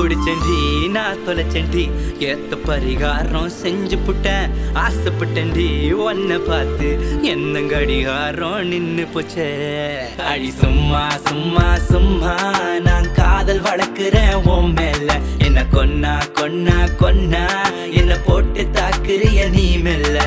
பிடிச்சண்டி நான் தொலைச்சண்டி ஏத்த பரிகாரம் செஞ்சு புட்டேன் ஆசைப்பட்டண்டி ஒன்ன பார்த்து என்ன கடிகாரம் நின்னு போச்சே அடி சும்மா சும்மா சும்மா நான் காதல் வளர்க்குறேன் உன் மேல என்ன கொன்னா கொன்னா கொன்னா என்ன போட்டு தாக்குறிய நீ மெல்ல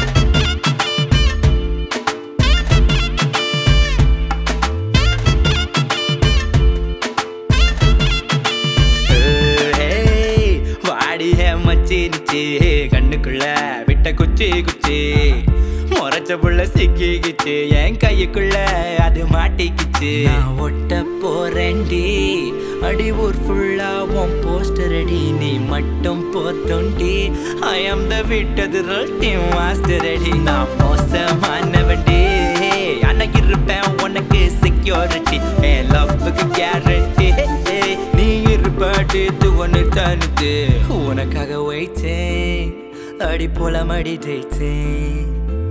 ஏய், வாடிய மச்சிருச்சு கண்ணுக்குள்ள விட்ட குச்சி குச்சி முறைச்ச புள்ள சிக்கிக்கிச்சு என் கையுக்குள்ள அது மாட்டிக்கிச்சு நான் ஒட்ட போறேன்டி அடி ஊர் ஃபுல்லா உன் போஸ்டர் அடி நீ மட்டும் போத்தோண்டி ஐ ஆம் த விட்டது டீம் மாஸ்டர் அடி நான் மோசமானவன்டி அன்னைக்கு இருப்பேன் உனக்கு செக்யூரிட்டி என் லவ்வுக்கு கேரண்டி நீ இருப்பாட்டு ஒன்று தனுத்து உனக்காக வைத்தேன் அடி போல மடி ஜெயித்தேன்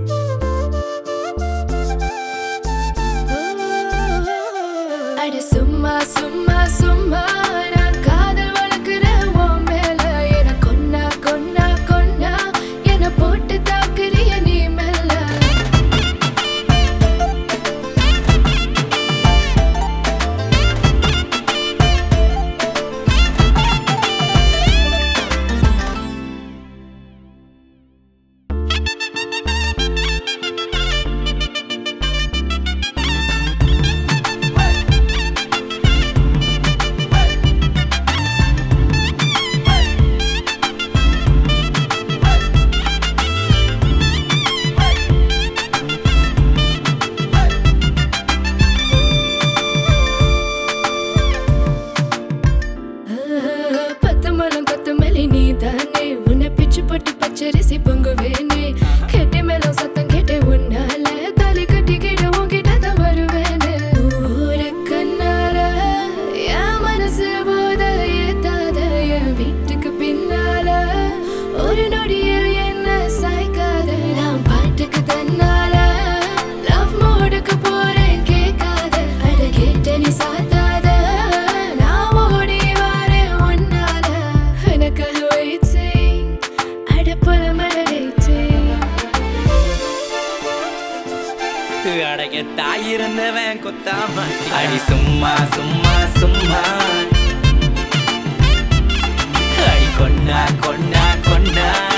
அட சும்மா சும்மா சும்மா நான் காதல் வளர்க்கிறேன் உன் மேல என கொன்னா கொன்னா கொன்னா என போட்டு தாக்குறிய நீ மெல்ல பத்து மலம் கொத்து மேலே நீ தானே உன்னை பிச்சு போட்டு பச்சரிசி பொங்குவேனே கெட்டி மேலும் சத்தம் கேட்டு உன்னால தாலி கட்டிக்கிட்டு உன்கிட்ட தான் வருவேனே ஊருக்குன்னால என் மனசு போத ஏத்தாத என் வீட்டுக்கு பின்னால ஒரு நொடியில் என்ன சாய்க்காத நான் பாட்டுக்கு தன்னால லவ் மோடுக்கு போறேன் கேட்காத அட கேட்ட நீ சாத்தாத நான் ஓடி வரேன் உன்னால எனக்காக waiting அட போல மழை அடக்க தாயிருந்தவன் கொத்தாம அடி சும்மா சும்மா சும்மா அடி கொன்னா கொன்னா கொன்னா